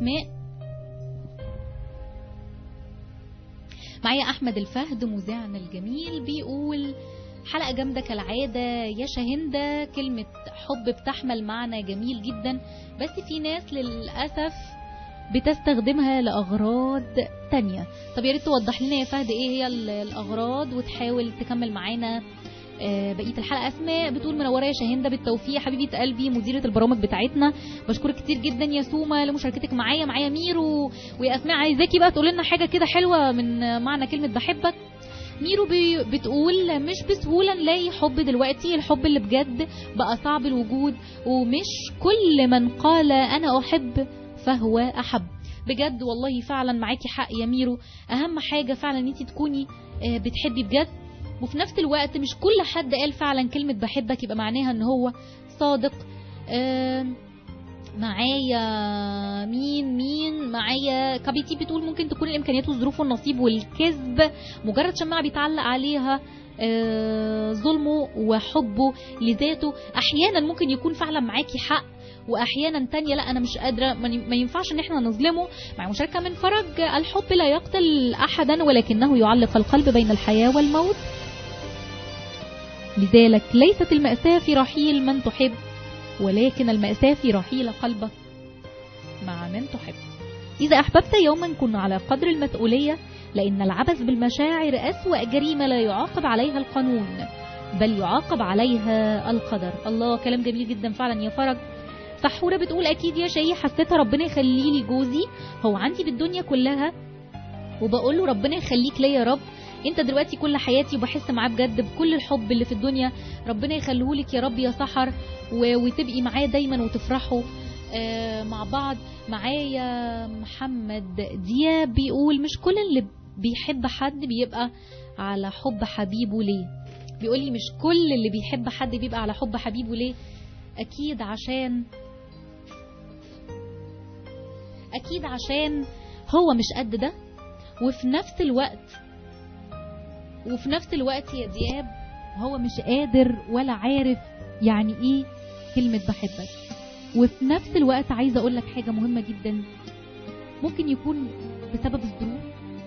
اسماء معايا احمد الفهد مذيعنا الجميل بيقول حلقة جامدة كالعادة يا شاهندة كلمة حب بتحمل معنى جميل جدا بس في ناس للأسف بتستخدمها لأغراض تانية طب يا ريت توضح لنا يا فهد ايه هي ال- الأغراض وتحاول تكمل معانا آه، بقيه الحلقه اسماء بتقول منوره يا شاهنده بالتوفيق حبيبه قلبي مديره البرامج بتاعتنا بشكرك كتير جدا يا سوما لمشاركتك معايا معايا ميرو ويا اسماء عايزاكي بقى تقول لنا حاجه كده حلوه من آه، معنى كلمه بحبك ميرو بي بتقول مش بسهولة نلاقي حب دلوقتي الحب اللي بجد بقى صعب الوجود ومش كل من قال أنا أحب فهو أحب بجد والله فعلا معاكي حق يا ميرو أهم حاجة فعلا ان انت تكوني آه، بتحبي بجد وفي نفس الوقت مش كل حد قال فعلا كلمة بحبك يبقى معناها ان هو صادق آه، معايا مين مين معايا كابيتي بتقول ممكن تكون الامكانيات والظروف والنصيب والكذب مجرد شماعه بيتعلق عليها آه، ظلمه وحبه لذاته احيانا ممكن يكون فعلا معاكي حق واحيانا تانية لا انا مش قادره ما ي- ما ينفعش ان احنا نظلمه مع مشاركه من فرج الحب لا يقتل احدا ولكنه يعلق القلب بين الحياه والموت لذلك ليست المأساة في رحيل من تحب ولكن المأساة في رحيل قلبك مع من تحب إذا أحببت يوما كن على قدر المسؤولية لأن العبث بالمشاعر أسوأ جريمة لا يعاقب عليها القانون بل يعاقب عليها القدر الله كلام جميل جدا فعلا يا فرج سحورة بتقول أكيد يا شيء حسيتها ربنا يخلي لي جوزي هو عندي بالدنيا كلها وبقول له ربنا يخليك ليا يا رب انت دلوقتي كل حياتي وبحس معاه بجد بكل الحب اللي في الدنيا ربنا يخليهولك يا رب يا سحر و- وتبقي معاه دايما وتفرحوا آه، مع بعض معايا محمد دياب بيقول مش كل اللي بيحب حد بيبقى على حب حبيبه ليه بيقول لي مش كل اللي بيحب حد بيبقى على حب حبيبه ليه اكيد عشان اكيد عشان هو مش قد ده وفي نفس الوقت وفي نفس الوقت يا دياب هو مش قادر ولا عارف يعني ايه كلمة بحبك وفي نفس الوقت عايزة اقول لك حاجة مهمة جدا ممكن يكون بسبب الظروف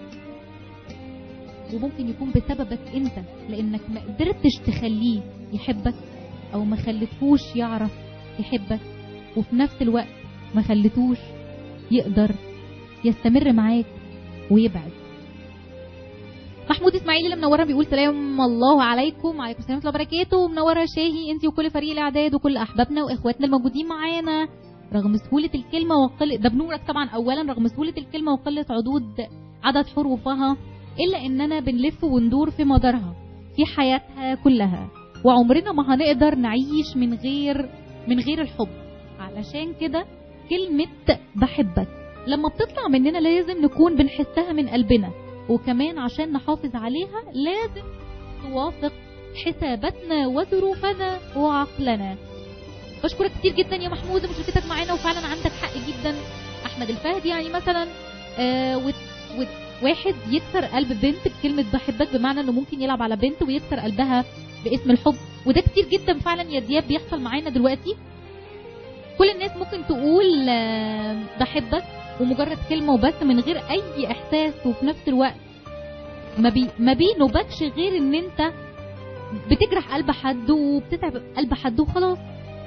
وممكن يكون بسببك انت لانك ما قدرتش تخليه يحبك او ما خليتهوش يعرف يحبك وفي نفس الوقت ما خليتوش يقدر يستمر معاك ويبعد محمود اسماعيل اللي منوره بيقول سلام الله عليكم وعليكم السلام ورحمه الله وبركاته منوره شاهي انت وكل فريق الاعداد وكل احبابنا واخواتنا الموجودين معانا رغم سهوله الكلمه وقله ده بنورك طبعا اولا رغم سهوله الكلمه وقله عدود عدد حروفها الا اننا بنلف وندور في مدارها في حياتها كلها وعمرنا ما هنقدر نعيش من غير من غير الحب علشان كده كلمه بحبك لما بتطلع مننا لازم نكون بنحسها من قلبنا وكمان عشان نحافظ عليها لازم توافق حساباتنا وظروفنا وعقلنا بشكرك كتير جدا يا محمود مشاركتك معانا وفعلا عندك حق جدا احمد الفهد يعني مثلا آه وت وت واحد يكسر قلب بنت بكلمة بحبك بمعنى انه ممكن يلعب على بنت ويكسر قلبها باسم الحب وده كتير جدا فعلا يا دياب بيحصل معانا دلوقتي كل الناس ممكن تقول آه، بحبك ومجرد كلمة وبس من غير أي إحساس وفي نفس الوقت ما, بي ما بينوبكش غير إن أنت بتجرح قلب حد وبتتعب قلب حد وخلاص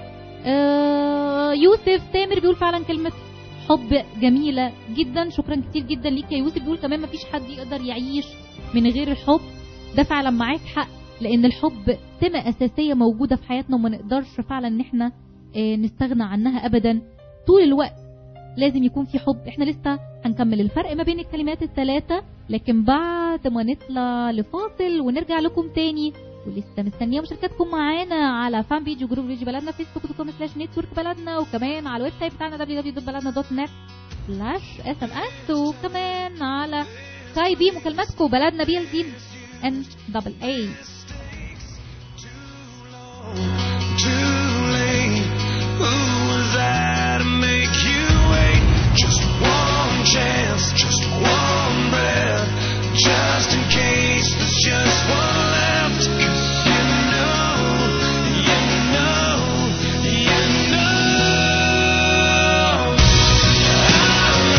آه يوسف تامر بيقول فعلا كلمة حب جميلة جدا شكرا كتير جدا ليك يا يوسف بيقول كمان مفيش حد يقدر يعيش من غير الحب ده فعلا معاك حق لأن الحب سمة أساسية موجودة في حياتنا وما نقدرش فعلا إن احنا آه، نستغنى عنها أبدا طول الوقت لازم يكون في حب احنا لسه هنكمل الفرق ما بين الكلمات الثلاثة لكن بعد ما نطلع لفاصل ونرجع لكم تاني ولسه مستنيه مشاركاتكم معانا على فان بيج وجروب ريجي بلدنا فيسبوك دوت كوم سلاش نتورك بلدنا وكمان على الويب سايت بتاعنا www.بلدنا.net سلاش اس ام اس وكمان على سكاي بي مكالماتكم بلدنا بي ال دي ان دبل اي too late. Who was I to make you wait? Just one chance, just one breath, just in case there's just one left. 'Cause you know, you know, you know. I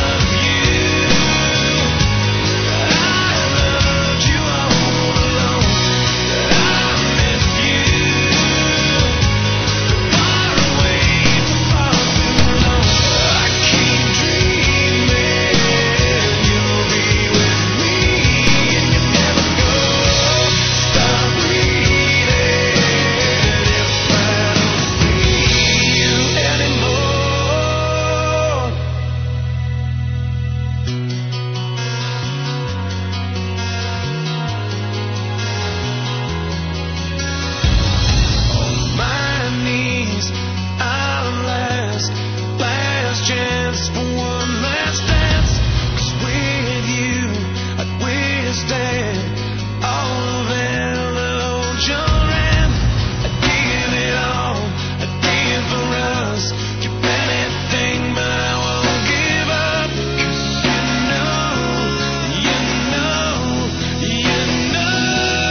just for one last dance. 'Cause with you, I'd withstand all of hell that holds your hand. I'd give it all, I'd give for us. Give anything, but I won't give up. 'Cause you know, you know, you know.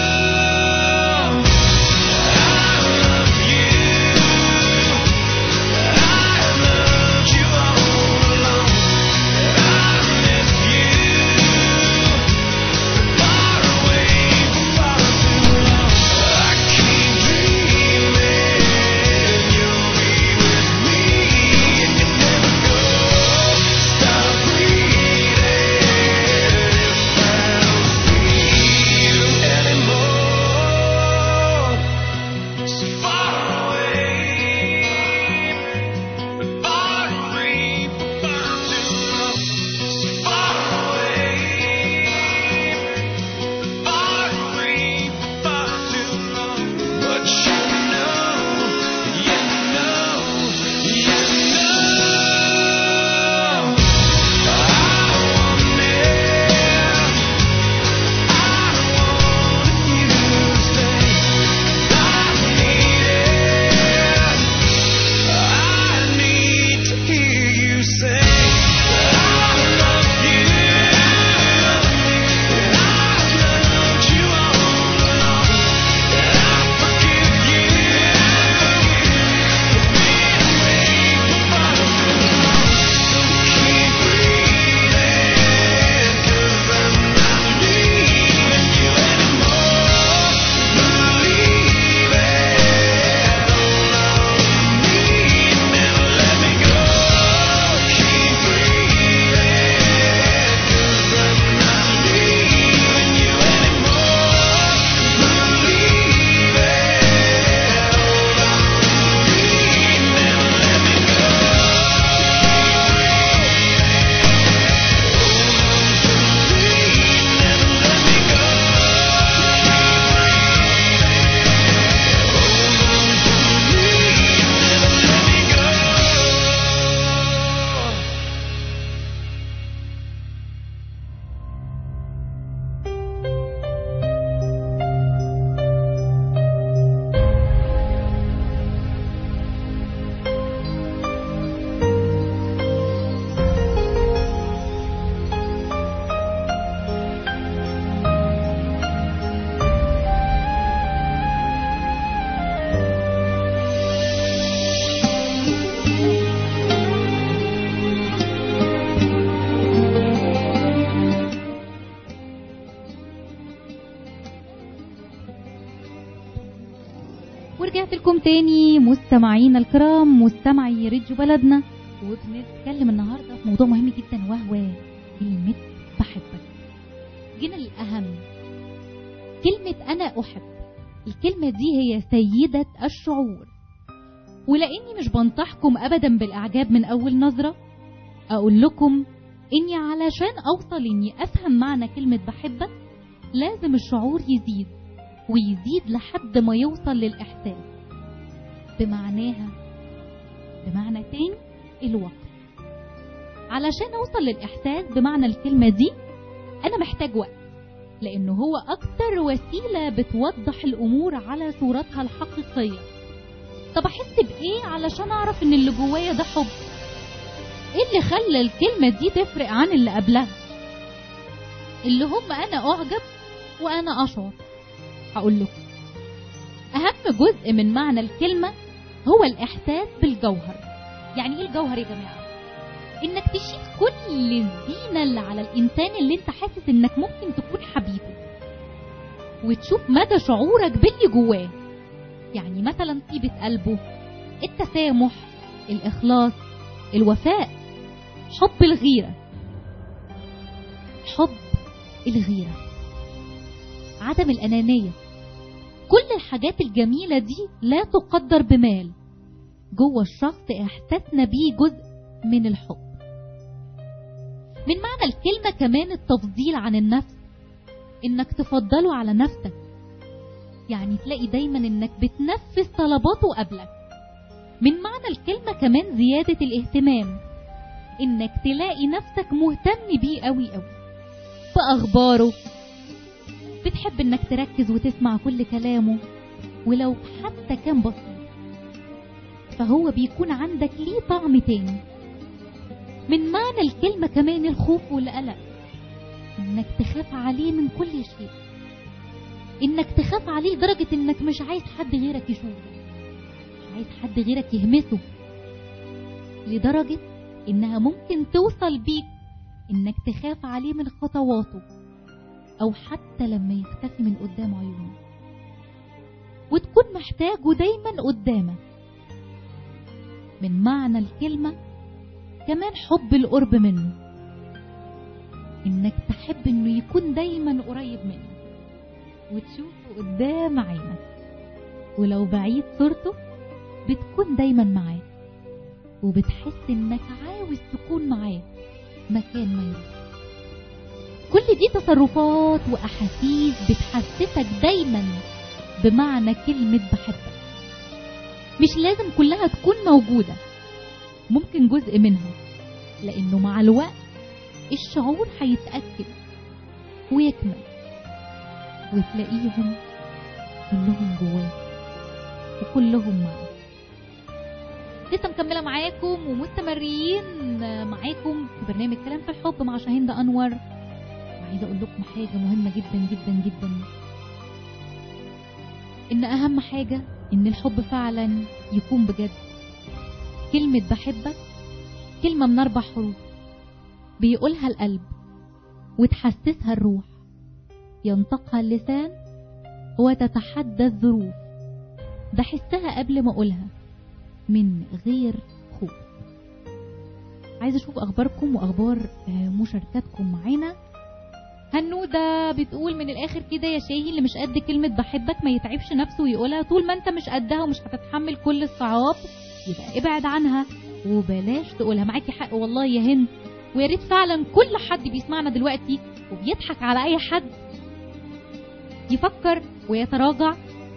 I love you. I loved you all along. I miss you. Far away for far too long. I keep dreaming you'll be with me and you never go. Stop breathing if I don't see you anymore. So far away, far away for far too long. So far away, far away for far too long. But you know, you know, you know, I want it. I want you to stay. I need it. I need to hear you say, I love you. I loved you all along. I forgive you. Been away for far too long. So keep breathing, 'cause I'm not leaving you anymore. Believe it. Hold on to me, never let me go. Keep breathing, 'cause I'm not leaving you anymore. Believe it. Hold on to me, never let me go. ورجعت لكم تاني مستمعينا الكرام مستمعي راديو بلدنا وبنتكلم النهارده في موضوع مهم جدا وهو كلمة بحبك. جينا للأهم كلمة أنا أحب الكلمة دي هي سيدة الشعور ولأني مش بنصحكم أبدا بالإعجاب من أول نظرة أقول لكم إني علشان أوصل إني أفهم معنى كلمة بحبك لازم الشعور يزيد ويزيد لحد ما يوصل للإحساس بمعناها بمعنى تاني الوقت علشان أوصل للإحساس بمعنى الكلمة دي أنا محتاج وقت لأنه هو أكتر وسيلة بتوضح الأمور على صورتها الحقيقية طب أحس بإيه علشان أعرف إن اللي جوايا ده حب إيه اللي خلى الكلمة دي تفرق عن اللي قبلها اللي هم أنا أعجب وأنا أشعر هقول لكم أهم جزء من معنى الكلمة هو الإحساس بالجوهر يعني إيه الجوهر يا جماعة؟ إنك تشيل كل الزينة اللي على الإنسان اللي أنت حاسس إنك ممكن تكون حبيبه وتشوف مدى شعورك باللي جواه يعني مثلا طيبة قلبه التسامح الإخلاص الوفاء حب الغيرة حب الغيرة عدم الأنانية كل الحاجات الجميلة دي لا تقدر بمال جوه الشخص احساسنا بيه جزء من الحب من معنى الكلمة كمان التفضيل عن النفس انك تفضله على نفسك يعني تلاقي دايما انك بتنفذ طلباته قبلك من معنى الكلمة كمان زيادة الاهتمام انك تلاقي نفسك مهتم بيه قوي قوي باخباره بتحب انك تركز وتسمع كل كلامه ولو حتى كان بسيط فهو بيكون عندك ليه طعم تاني من معنى الكلمة كمان الخوف والقلق انك تخاف عليه من كل شيء انك تخاف عليه لدرجة انك مش عايز حد غيرك يشوفه مش عايز حد غيرك يهمسه لدرجة انها ممكن توصل بيك انك تخاف عليه من خطواته او حتى لما يختفي من قدام عيونك وتكون محتاجه دايما قدامك من معنى الكلمة كمان حب القرب منه انك تحب انه يكون دايما قريب منك وتشوفه قدام عينك ولو بعيد صورته بتكون دايما معاه وبتحس انك عاوز تكون معاه مكان ما يروح كل دي تصرفات واحاسيس بتحسسك دايما بمعنى كلمة بحبك مش لازم كلها تكون موجودة ممكن جزء منها لانه مع الوقت الشعور هيتأكد ويكمل وتلاقيهم كلهم جواك وكلهم معاك لسه مكملة معاكم ومستمرين معاكم في برنامج كلام في الحب مع شاهين أنور وعايزة أقول لكم حاجة مهمة جدا جدا جدا إن أهم حاجة إن الحب فعلا يكون بجد كلمة بحبك كلمة من أربع حروف بيقولها القلب وتحسسها الروح ينطقها اللسان وتتحدى الظروف بحسها قبل ما أقولها من غير خوف عايزة أشوف أخباركم وأخبار آه، مشاركاتكم معانا هنودة بتقول من الآخر كده يا شاهي اللي مش قد كلمة بحبك ما يتعبش نفسه ويقولها طول ما أنت مش قدها ومش هتتحمل كل الصعاب يبقى ابعد عنها وبلاش تقولها معاكي حق والله يا هند ويا ريت فعلا كل حد بيسمعنا دلوقتي وبيضحك على أي حد يفكر ويتراجع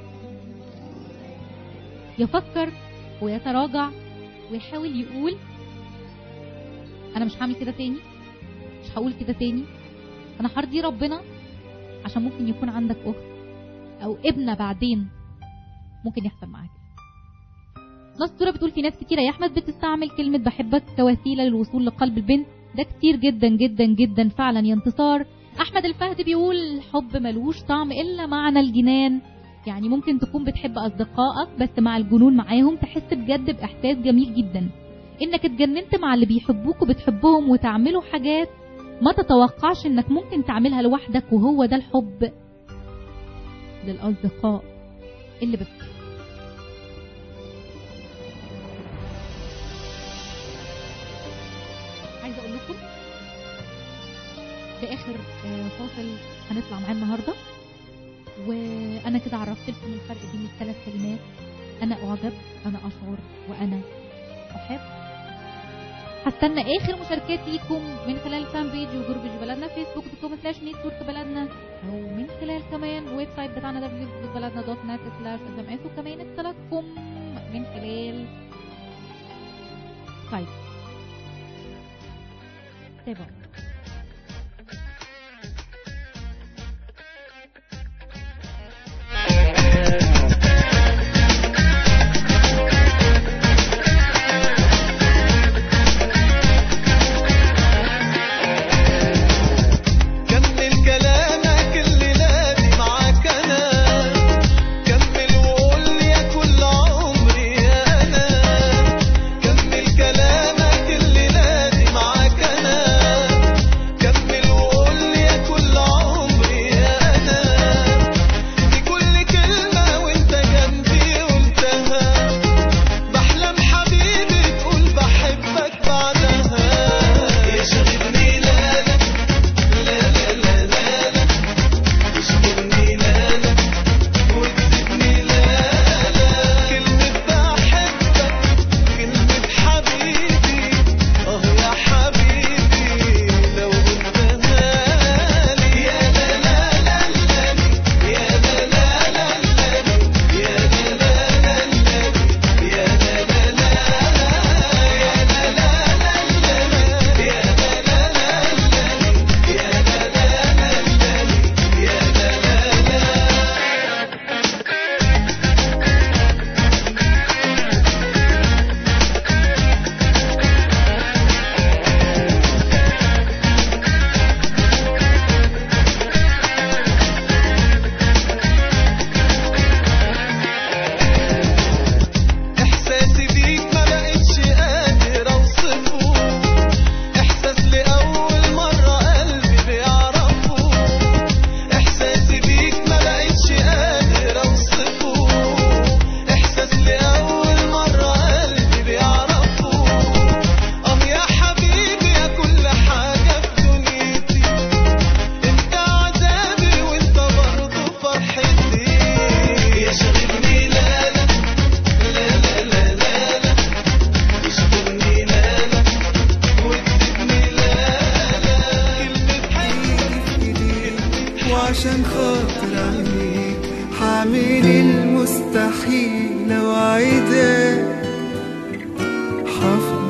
يفكر ويتراجع ويحاول يقول انا مش هعمل كده تاني مش هقول كده تاني انا هرضي ربنا عشان ممكن يكون عندك اخت او ابنه بعدين ممكن يحصل معاك نصورة بتقول في ناس كتيرة يا احمد بتستعمل كلمة بحبك كوسيلة للوصول لقلب البنت ده كتير جدا جدا جدا فعلا يا انتصار احمد الفهد بيقول الحب ملوش طعم الا معنى الجنان يعني ممكن تكون بتحب اصدقائك بس مع الجنون معاهم تحس بجد باحساس جميل جدا انك اتجننت مع اللي بيحبوك وبتحبهم وتعملوا حاجات ما تتوقعش انك ممكن تعملها لوحدك وهو ده الحب للاصدقاء اللي بس عايزه اقول لكم في اخر آه، فاصل هنطلع معاه النهارده وانا كده عرفت لكم الفرق بين الثلاث كلمات انا اعجب انا اشعر وانا احب هستنى اخر مشاركات ليكم من خلال فان بيج وجروب جي بلدنا فيسبوك دوت كوم سلاش نيتورك بلدنا او من خلال كمان ويب سايت بتاعنا www.بلدنا دوت نت سلاش اس ام اس وكمان اتصالاتكم من خلال سكايب تابعوا كمل كلامك اللي لازم معاك انا كمل وقول يا كل عمري انا كمل كلامك اللي لازم معاك انا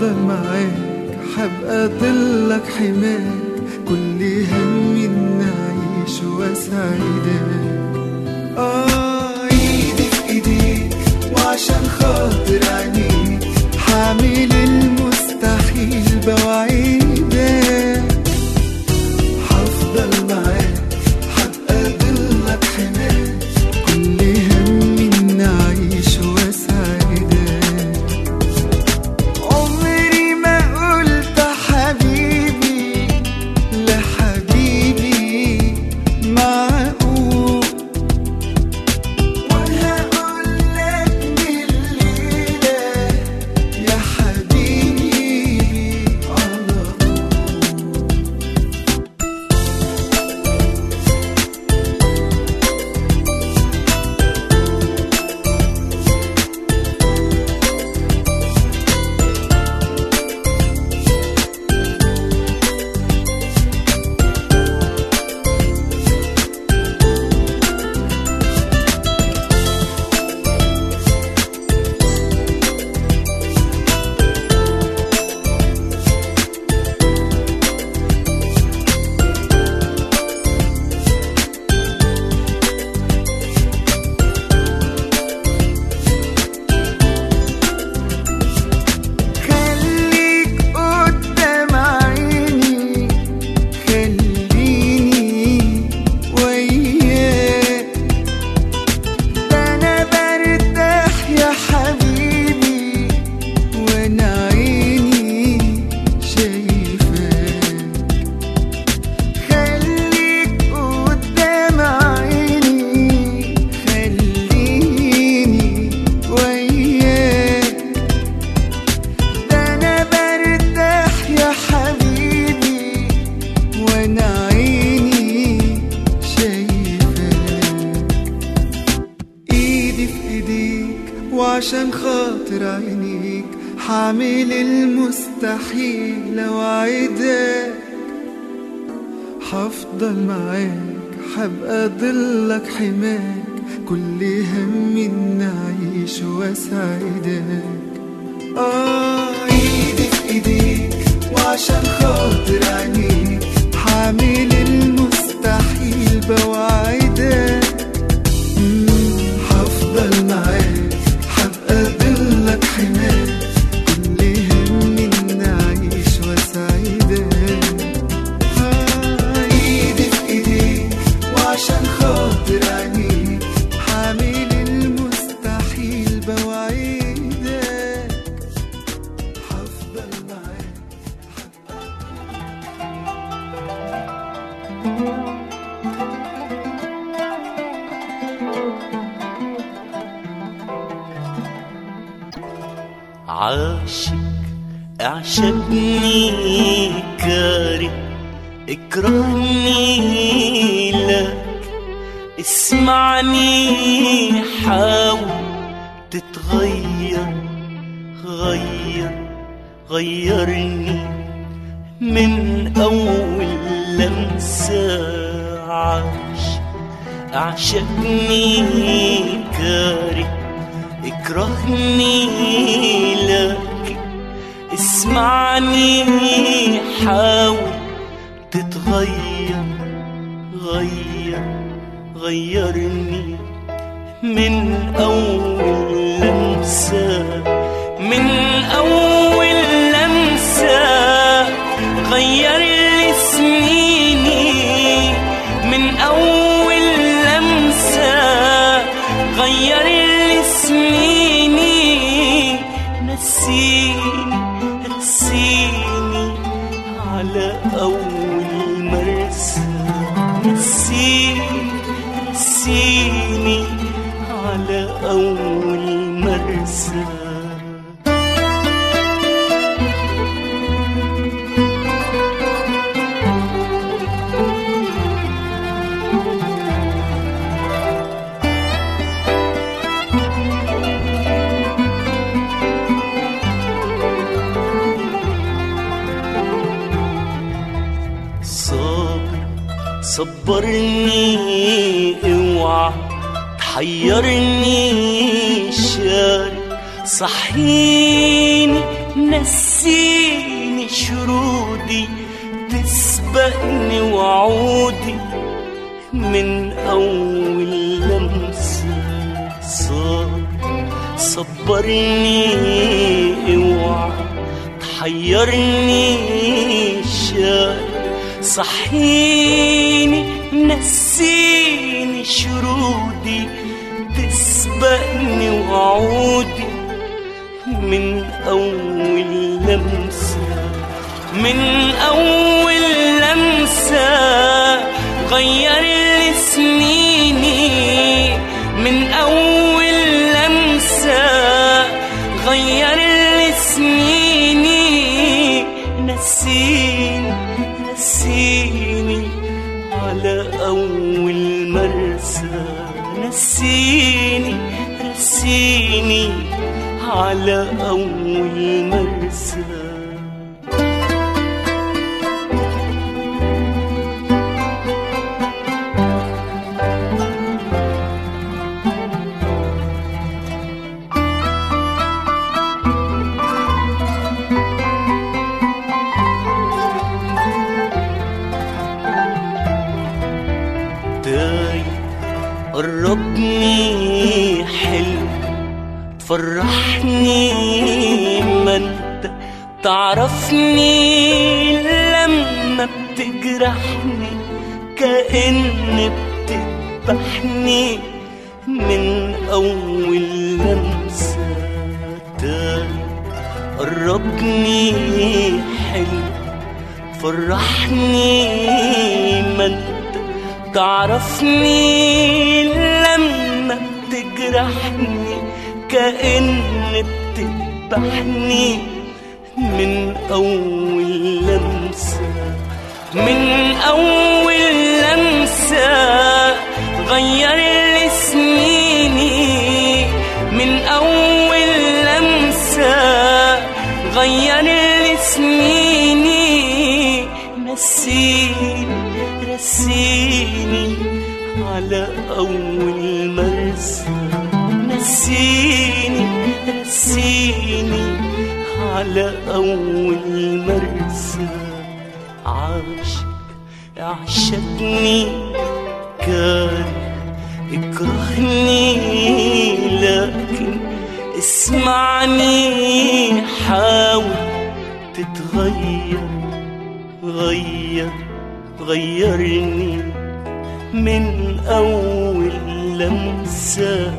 هفضل معاك حبقى ضلك حماك كل همي إن أعيش وأسعدك آه إيدي في إيديك وعشان خاطر عينيك حامل المستحيل بوعدك هفضل معاك حبقى ضلك حماك كل همي إن أعيش وأسعدك عمري ما قلت حبيبي لحبيبي معقول وهقول لك بالليلة يا حبيبي على طول خليك قدام عيني خليني وياك ده انا برتاح يا حبيبي وانا عيني شايفاك خليك قدام عيني خليني وياك ده انا برتاح يا حبيبي وانا عيني شايفاك ايدي في ايديك وعشان خاطر عينيك حامل المستحيل اوعدك هفضل معاك حبقى ضلك حماك كل همي ان اعيش واسعدك آه إيدي في إيديك وعشان خاطر عينيك حامل المستحيل بوعدك مم، هفضل معاك حبقى ضلك حماك كل همي إن أعيش وأسعدك آه إيدي في إيديك وعشان خاطر عينيك حامل المستحيل بوعدك هفضل معاك عاشق اعشقني كاره اكرهني لك اسمعني حاول تتغير غير غيرني من أول لمسة عاش أعشقني كاره اكرهني لك اسمعني حاول تتغير غير غيرني من أول لمسة من أول لمسة غير لي سنيني من أول لمسة غير لي سنيني نسيني نسيني على أول مرسى نسيني نسيني على أول مرسى صابر صبرني اوعى تحيرني شارك صحيني نسيني شرودي تسبقني وعودي من أول لمسة صار صبرني اوعى تحيرني شاي صحيني نسيني شرودي تسبقني وعودي من أول لمسة من أول لمسة غير لي سنيني من أول لمسة غير لي سنيني نسيني نسيني على أول مرسى نسيني نسيني على أول مرسى داي قربني حلو تفرحني ما انت تعرفني لما بتجرحني كأن بتذبحني من أول لمسة داي قربني حلو فرحني ما انت تعرفني لما بتجرحني كأن بتذبحني من أول لمسة من أول لمسة غير لي سنيني من أول لمسة غير لي سنيني نسيني رسيني على أول مرسى نسيني رسيني على أول مرسى عاشق عشقني كان اكرهني لكن اسمعني حاول تتغير غير غيرني من أول لمسة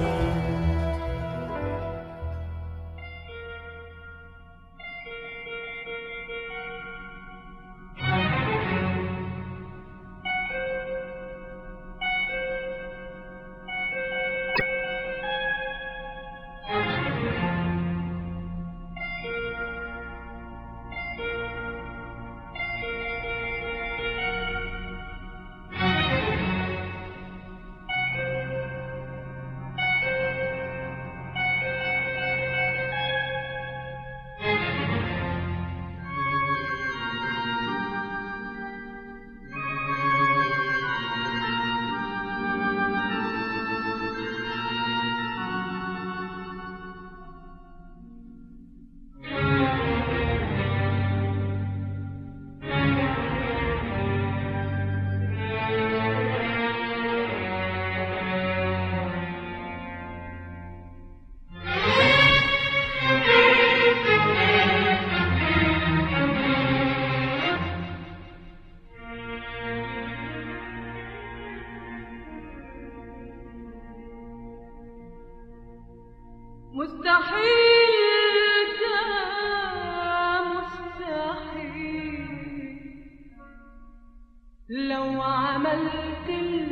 مستحيل ده مستحيل لو عملت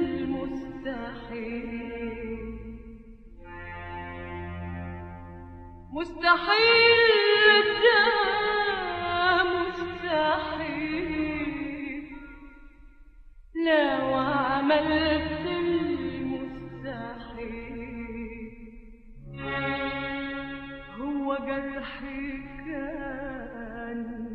المستحيل مستحيل ده مستحيل لو عملت